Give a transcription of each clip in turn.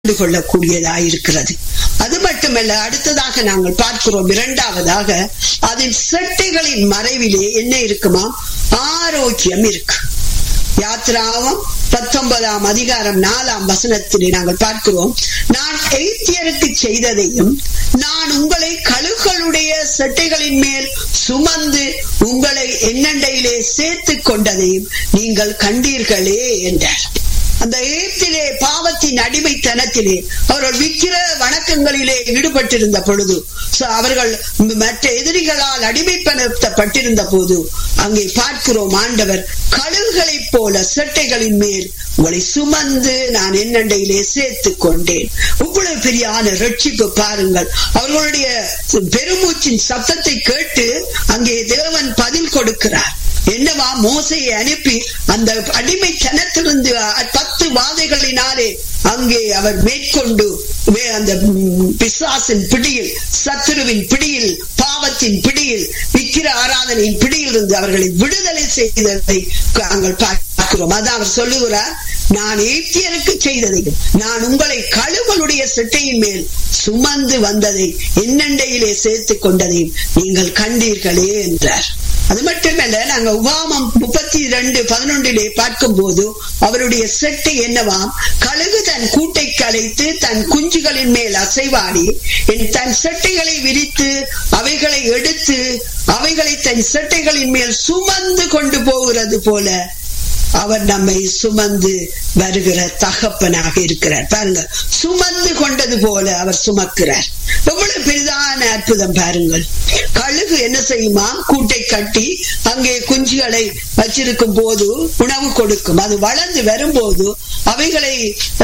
கண்டு கொள்ளக்கூடியதாயிருக்கிறது அது மட்டுமல்ல அடுத்ததாக நாங்கள் பார்க்கிறோம் இரண்டாவதாக அதன் செட்டைகளின் மறைவிலே என்ன இருக்குமா ஆரோக்கியம் இருக்கு யாத்ராவும் பத்தொன்பதாம் அதிகாரம் நாலாம் வசனத்திலே நாங்கள் பார்க்கிறோம் நான் எய்த்தியருக்கு செய்ததையும் நான் உங்களை கழுகளுடைய செட்டைகளின் மேல் சுமந்து உங்களை என்னண்டையிலே சேர்த்து கொண்டதையும் நீங்கள் கண்டீர்களே என்றார் அந்த எகிப்திலே பாவத்தின் அடிமைத்தனத்திலே அவர்கள் விக்கிர வணக்கங்களிலே ஈடுபட்டிருந்த பொழுது அவர்கள் மற்ற எதிரிகளால் அடிமைப்படுத்தப்பட்டிருந்த போது அங்கே பார்க்கிறோம் ஆண்டவர் கழுகுகளைப் போல செட்டைகளின் மேல் உங்களை சுமந்து நான் என்னண்டையிலே சேர்த்து கொண்டேன் இவ்வளவு பெரியான ரட்சிப்பு பாருங்கள் அவர்களுடைய பெருமூச்சின் சத்தத்தை கேட்டு அங்கே தேவன் பதில் கொடுக்கிறார் என்னவா மோசையை அனுப்பி அந்த அடிமைத்தனத்திலிருந்து பத்து வாதைகளினாலே அங்கே அவர் மேற்கொண்டு அந்த பிசாசின் பிடியில் சத்துருவின் பிடியில் பாவத்தின் பிடியில் விக்கிர ஆராதனையின் பிடியில் இருந்து அவர்களை விடுதலை செய்ததை நாங்கள் பார்க்கிறோம் அதான் அவர் சொல்லுகிறார் நான் ஏத்தியருக்கு செய்ததையும் நான் உங்களை கழுவனுடைய செட்டையின் மேல் சுமந்து வந்ததை என்னண்டையிலே சேர்த்து கொண்டதையும் நீங்கள் கண்டீர்களே என்றார் அது மட்டுமல்ல நாங்க உபாமம் முப்பத்தி இரண்டு பதினொன்றிலே பார்க்கும் போது அவருடைய செட்டை என்னவாம் கழுகு தன் கூட்டை கலைத்து தன் குஞ்சுகளின் மேல் அசைவாடி தன் செட்டைகளை விரித்து அவைகளை எடுத்து அவைகளை தன் செட்டைகளின் மேல் சுமந்து கொண்டு போகிறது போல அவர் நம்மை சுமந்து வருகிற தகப்பனாக இருக்கிறார் பாருங்க சுமந்து கொண்டது போல அவர் சுமக்கிறார் எவ்வளவு பெரிதான அற்புதம் பாருங்கள் கழுகு என்ன செய்யுமா கூட்டை கட்டி அங்கே குஞ்சுகளை வச்சிருக்கும் போது உணவு கொடுக்கும் அது வளர்ந்து வரும்போது அவைகளை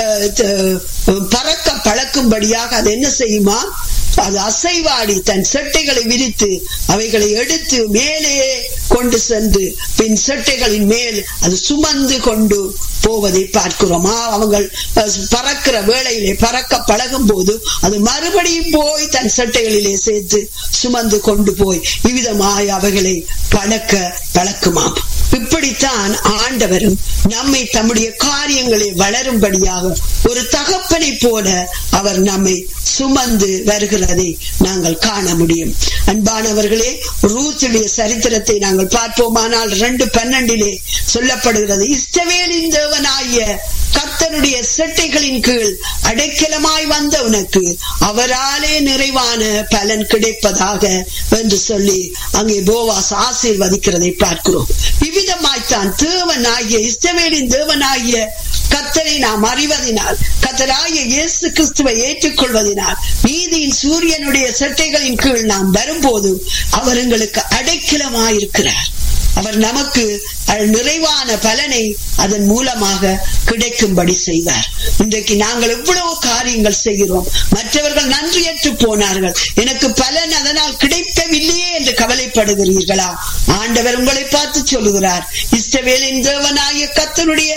பறக்க பழக்கும்படியாக அது என்ன செய்யுமா அது அசைவாடி தன் செட்டைகளை விரித்து அவைகளை எடுத்து மேலே கொண்டு சென்று பின் செட்டைகளின் மேல் அது சுமந்து கொண்டு போவதை பார்க்கிறோமா அவங்க பறக்கிற வேளையிலே பறக்க பழகும் போது அது மறுபடியும் போய் தன் சட்டைகளிலே சேர்த்து சுமந்து கொண்டு போய் இவ்விதமாய் அவைகளை பழக்க பழக்குமாம் இப்படித்தான் ஆண்டவரும் நம்மை தம்முடைய காரியங்களை வளரும்படியாக ஒரு தகப்பனை போல அவர் நம்மை சுமந்து வருகிறதை நாங்கள் காண முடியும் அன்பானவர்களே ரூத்துடைய சரித்திரத்தை நாங்கள் பார்ப்போமானால் ரெண்டு பன்னெண்டிலே சொல்லப்படுகிறது இஷ்டவேலின் தேவனாய கர்த்தனுடைய செட்டைகளின் கீழ் அடைக்கலமாய் வந்த உனக்கு அவராலே நிறைவான பலன் கிடைப்பதாக என்று சொல்லி அங்கே போவாஸ் ஆசீர்வதிக்கிறதை பார்க்கிறோம் இவ்விதமாய்த்தான் தேவனாகிய இஷ்டவேலின் தேவனாகிய கத்தரை நாம் அறிவதனால் கத்தராகிய இயேசு கிறிஸ்துவை ஏற்றுக்கொள்வதனால் நீதியின் சூரியனுடைய செட்டைகளின் கீழ் நாம் வரும்போது அவர் எங்களுக்கு அடைக்கலமாயிருக்கிறார் அவர் நமக்கு நிறைவான பலனை அதன் மூலமாக கிடைக்கும்படி செய்வார் இன்றைக்கு நாங்கள் எவ்வளவு காரியங்கள் செய்கிறோம் மற்றவர்கள் நன்றியற்று போனார்கள் எனக்கு பலன் அதனால் கிடைக்கவில்லையே என்று கவலைப்படுகிறீர்களா ஆண்டவர் உங்களை பார்த்து சொல்லுகிறார் இஷ்டவேலின் தேவனாகிய கத்தனுடைய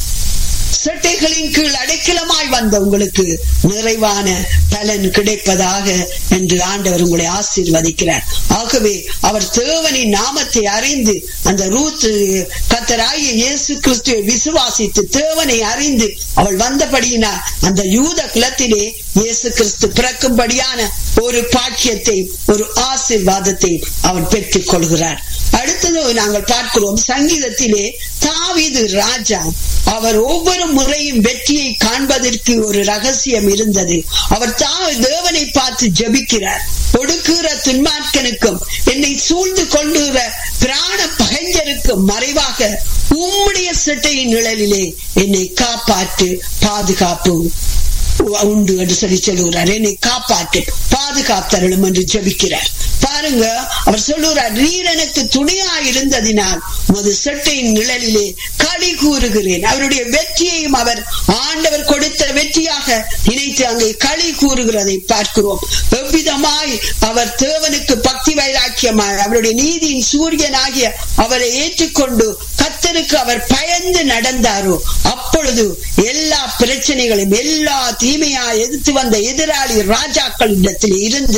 செட்டைகளின் கீழ் அடைக்கலமாய் வந்த உங்களுக்கு நிறைவான பலன் கிடைப்பதாக என்று ஆண்டவர் உங்களை ஆசீர்வதிக்கிறார் ஆகவே அவர் தேவனின் நாமத்தை அறிந்து அந்த ரூத் கத்தராகிய இயேசு கிறிஸ்துவை விசுவாசித்து தேவனை அறிந்து அவள் வந்தபடியினால் அந்த யூத குலத்திலே இயேசு கிறிஸ்து பிறக்கும்படியான ஒரு பாக்கியத்தை ஒரு ஆசிர்வாதத்தை அவன் பெற்றுக் கொள்கிறார் அடுத்தது நாங்கள் பார்க்கிறோம் சங்கீதத்திலே தாவிது ராஜா அவர் ஒவ்வொரு முறையும் வெற்றியை காண்பதற்கு ஒரு ரகசியம் இருந்தது அவர் தா தேவனை பார்த்து ஜபிக்கிறார் ஒடுக்குகிற துன்மார்க்கனுக்கும் என்னை சூழ்ந்து கொள்ளுகிற பிராண பகைஞருக்கும் மறைவாக உம்முடைய செட்டையின் நிழலிலே என்னை காப்பாற்று பாதுகாப்பு உண்டு என்று சொல்லி சொல்லுகிறார் என்னை காப்பாற்று பாதுகாத்தருளும் என்று ஜபிக்கிறார் பாருங்க அவர் சொல்லுகிறார் நீர் எனக்கு துணையா இருந்ததினால் உமது செட்டையின் நிழலிலே களி கூறுகிறேன் அவருடைய வெற்றியையும் அவர் ஆண்டவர் கொடுத்த வெற்றியாக நினைத்து அங்கே களி கூறுகிறதை பார்க்கிறோம் எவ்விதமாய் அவர் தேவனுக்கு பக்தி வைராக்கியமாய் அவருடைய நீதியின் சூரியனாகிய அவரை ஏற்றுக்கொண்டு கத்தருக்கு அவர் பயந்து நடந்தாரோ அப்பொழுது எல்லா பிரச்சனைகளையும் எல்லா தீமையா எதிர்த்து வந்த எதிராளி ராஜாக்களிடத்தில் இருந்து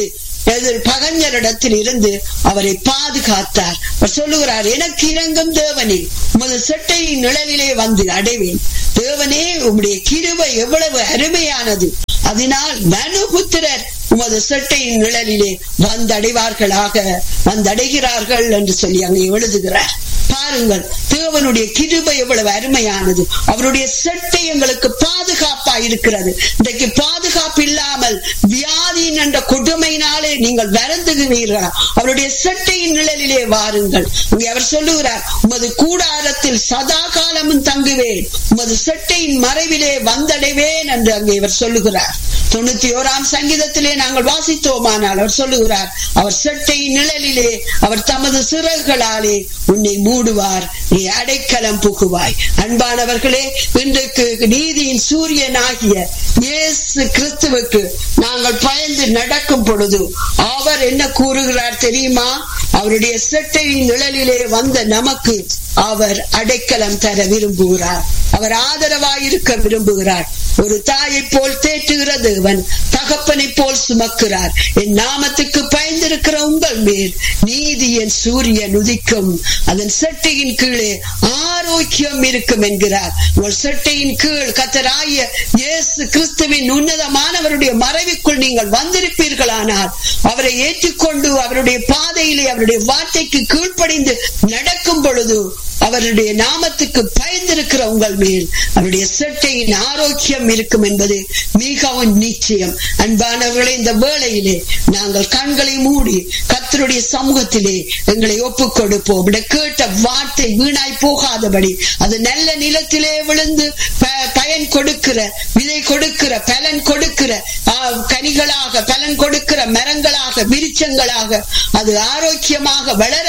எதிர் பகஞ்சரிடத்தில் இருந்து அவரை பாதுகாத்தார் அவர் சொல்லுகிறார் எனக்கு இறங்கும் தேவனே உமது செட்டையின் நிழலிலே வந்து அடைவேன் தேவனே உம்முடைய கிருபை எவ்வளவு அருமையானது அதனால் மனுபுத்திரர் உமது செட்டையின் நிழலிலே வந்தடைவார்களாக வந்தடைகிறார்கள் என்று சொல்லி அங்கே எழுதுகிறார் பாருங்கள் தேவனுடைய கிருபை எவ்வளவு அருமையானது அவருடைய செட்டை எங்களுக்கு பாதுகாப்பா இருக்கிறது இன்றைக்கு பாதுகாப்பு இல்லாமல் வியாதியின் என்ற கொடுமையினாலே நீங்கள் வருந்துகிறீர்களா அவருடைய செட்டையின் நிழலிலே வாருங்கள் இங்கே அவர் சொல்லுகிறார் உமது கூடாரத்தில் சதா காலமும் தங்குவேன் உமது செட்டையின் மறைவிலே வந்தடைவேன் என்று அங்கே இவர் சொல்லுகிறார் தொண்ணூத்தி ஓராம் சங்கீதத்திலே நாங்கள் வாசித்தோமானால் அவர் சொல்லுகிறார் அவர் செட்டையின் நிழலிலே அவர் தமது சிறகுகளாலே உன்னை மூடுவார் நீ அடைக்கலம் புகுவாய் அன்பானவர்களே இன்றைக்கு நீதியின் சூரியனாகிய இயேசு கிறிஸ்துவுக்கு நாங்கள் பயந்து நடக்கும் பொழுது அவர் என்ன கூறுகிறார் தெரியுமா அவருடைய செட்டையின் நிழலிலே வந்த நமக்கு அவர் அடைக்கலம் தர விரும்புகிறார் அவர் ஆதரவாயிருக்க விரும்புகிறார் ஒரு தாயை போல் தேற்றுகிற தேவன் தகப்பனை போல் சுமக்கிறார் என் நாமத்துக்கு பயந்திருக்கிற உங்கள் மேல் நீதியின் சூரியன் உதிக்கும் அதன் செட்டையின் கீழே ஆரோக்கியம் இருக்கும் என்கிறார் உங்கள் செட்டையின் கீழ் கத்தராய இயேசு கிறிஸ்துவின் உன்னதமானவருடைய மறைவுக்குள் நீங்கள் வந்திருப்பீர்களானால் அவரை ஏற்றுக்கொண்டு அவருடைய பாதையிலே அவருடைய வார்த்தைக்கு கீழ்ப்படிந்து நடக்கும் பொழுது அவருடைய நாமத்துக்கு பயந்திருக்கிற உங்கள் மேல் அவருடைய செட்டையின் ஆரோக்கியம் இருக்கும் என்பது மிகவும் நிச்சயம் அன்பானவர்களே இந்த வேளையிலே நாங்கள் கண்களை மூடி கத்தருடைய சமூகத்திலே எங்களை ஒப்புக் கொடுப்போம் கேட்ட வார்த்தை வீணாய் போகாதபடி அது நல்ல நிலத்திலே விழுந்து பயன் கொடுக்கிற விதை கொடுக்கிற பலன் கொடுக்கிற கனிகளாக பலன் கொடுக்கிற மரங்களாக விருச்சங்களாக அது ஆரோக்கியமாக வளர